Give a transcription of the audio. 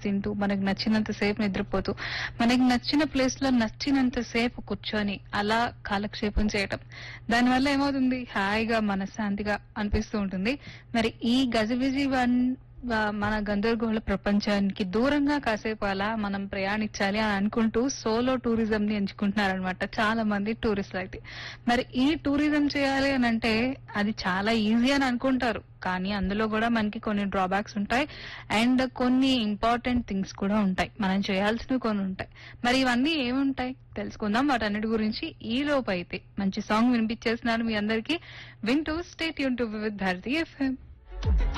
తింటూ మనకు నచ్చినంత సేపు నిద్రపోతూ మనకి నచ్చిన ప్లేస్ లో నచ్చినంత సేపు కూర్చొని అలా కాలక్షేపం చేయటం దానివల్ల ఏమవుతుంది హాయిగా మనశ్శాంతిగా అనిపిస్తూ ఉంటుంది మరి ఈ గజిబిజి వన్ వా- మన గందరగోళ ప్రపంచానికి దూరంగా కాసేపు అలా మనం ప్రయాణించాలి అని అనుకుంటూ సోలో టూరిజం ని ఎంచుకుంటున్నారనమాట చాలా మంది టూరిస్టులు అయితే మరి ఈ టూరిజం చేయాలి అని అంటే అది చాలా ఈజీ అని అనుకుంటారు కానీ అందులో కూడా మనకి కొన్ని డ్రాబ్యాక్స్ ఉంటాయి అండ్ కొన్ని ఇంపార్టెంట్ థింగ్స్ కూడా ఉంటాయి మనం చేయాల్సినవి కొన్ని ఉంటాయి మరి ఇవన్నీ ఏముంటాయి తెలుసుకుందాం వాటన్నిటి గురించి ఈ లోపు అయితే మంచి సాంగ్ వినిపించేస్తున్నాను మీ అందరికీ వింటూ స్టేట్ యూన్ టు విత్ భారతీ ఎఫ్ఎం